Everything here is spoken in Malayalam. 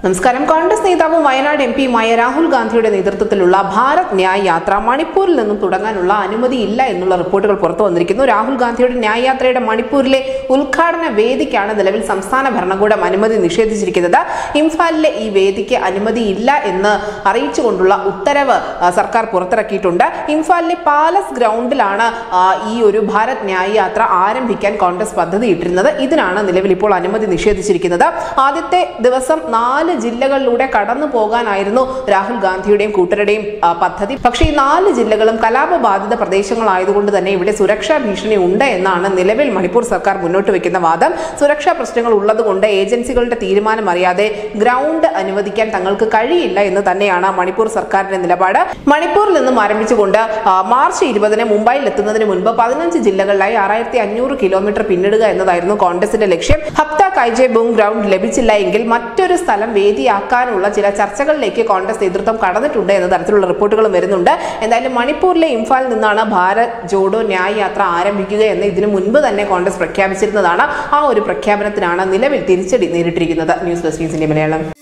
നമസ്കാരം കോൺഗ്രസ് നേതാവും വയനാട് എം പിയുമായ രാഹുൽ ഗാന്ധിയുടെ നേതൃത്വത്തിലുള്ള ഭാരത് ന്യായ് യാത്ര മണിപ്പൂരിൽ നിന്നും തുടങ്ങാനുള്ള അനുമതിയില്ല എന്നുള്ള റിപ്പോർട്ടുകൾ പുറത്തു വന്നിരിക്കുന്നു രാഹുൽ ഗാന്ധിയുടെ ന്യായ് യാത്രയുടെ മണിപ്പൂരിലെ ഉദ്ഘാടന വേദിക്കാണ് നിലവിൽ സംസ്ഥാന ഭരണകൂടം അനുമതി നിഷേധിച്ചിരിക്കുന്നത് ഇംഫാലിലെ ഈ വേദിക്ക് അനുമതിയില്ല എന്ന് അറിയിച്ചുകൊണ്ടുള്ള ഉത്തരവ് ആ, സർക്കാർ പുറത്തിറക്കിയിട്ടുണ്ട് ഇംഫാലിലെ പാലസ് ഗ്രൗണ്ടിലാണ് ആ, ഈ ഒരു ഭാരത് ന്യായ് യാത്ര ആരംഭിക്കാൻ കോൺഗ്രസ് പദ്ധതിയിട്ടിരുന്നത് ഇതിനാണ് നിലവിൽ ഇപ്പോൾ അനുമതി നിഷേധിച്ചിരിക്കുന്നത് ആദ്യത്തെ ദിവസം നാല് ജില്ലകളിലൂടെ കടന്നു പോകാനായിരുന്നു രാഹുൽ ഗാന്ധിയുടെയും കൂട്ടരുടെയും ആ, പദ്ധതി പക്ഷേ ഈ നാല് ജില്ലകളും കലാപബാധിത പ്രദേശങ്ങളായതുകൊണ്ട് തന്നെ ഇവിടെ സുരക്ഷാ ഭീഷണി ഉണ്ട് എന്നാണ് നിലവിൽ മണിപ്പൂർ സർക്കാർ മുന്നോട്ട് വെക്കുന്ന വാദം സുരക്ഷാ പ്രശ്നങ്ങൾ ഉള്ളതുകൊണ്ട് ഏജൻസികളുടെ തീരുമാനം അറിയാതെ ഗ്രൗണ്ട് അനുവദിക്കാൻ തങ്ങൾക്ക് കഴിയില്ല എന്ന് തന്നെയാണ് മണിപ്പൂർ സർക്കാരിന്റെ നിലപാട് മണിപ്പൂരിൽ നിന്നും ആരംഭിച്ചുകൊണ്ട് ആ, മാർച്ച് ഇരുപതിന് മുംബൈയിൽ എത്തുന്നതിന് മുൻപ് പതിനഞ്ച് ജില്ലകളിലായി ആറായിരത്തി അഞ്ഞൂറ് കിലോമീറ്റർ പിന്നിടുക എന്നതായിരുന്നു കോൺഗ്രസിന്റെ ലക്ഷ്യം ഹപ്ത കൈജെ ബുങ് ഗ്രൗണ്ട് ലഭിച്ചില്ല എങ്കിൽ മറ്റൊരു സ്ഥലം വേദിയാക്കാനുള്ള ചില ചർച്ചകളിലേക്ക് കോൺഗ്രസ് നേതൃത്വം കടന്നിട്ടുണ്ട് എന്ന തരത്തിലുള്ള റിപ്പോർട്ടുകളും വരുന്നുണ്ട് എന്തായാലും മണിപ്പൂരിലെ ഇംഫാലിൽ നിന്നാണ് ഭാരത് ജോഡോ ന്യായ് യാത്ര ആരംഭിക്കുക എന്ന് ഇതിനു മുൻപ് തന്നെ കോൺഗ്രസ് പ്രഖ്യാപിച്ചിരുന്നതാണ് ആ ഒരു പ്രഖ്യാപനത്തിനാണ് നിലവിൽ തിരിച്ചടി നേരിട്ടിരിക്കുന്നത് ന്യൂസ് ഡെസ്ക് ന്യൂസിന്റെ മലയാളം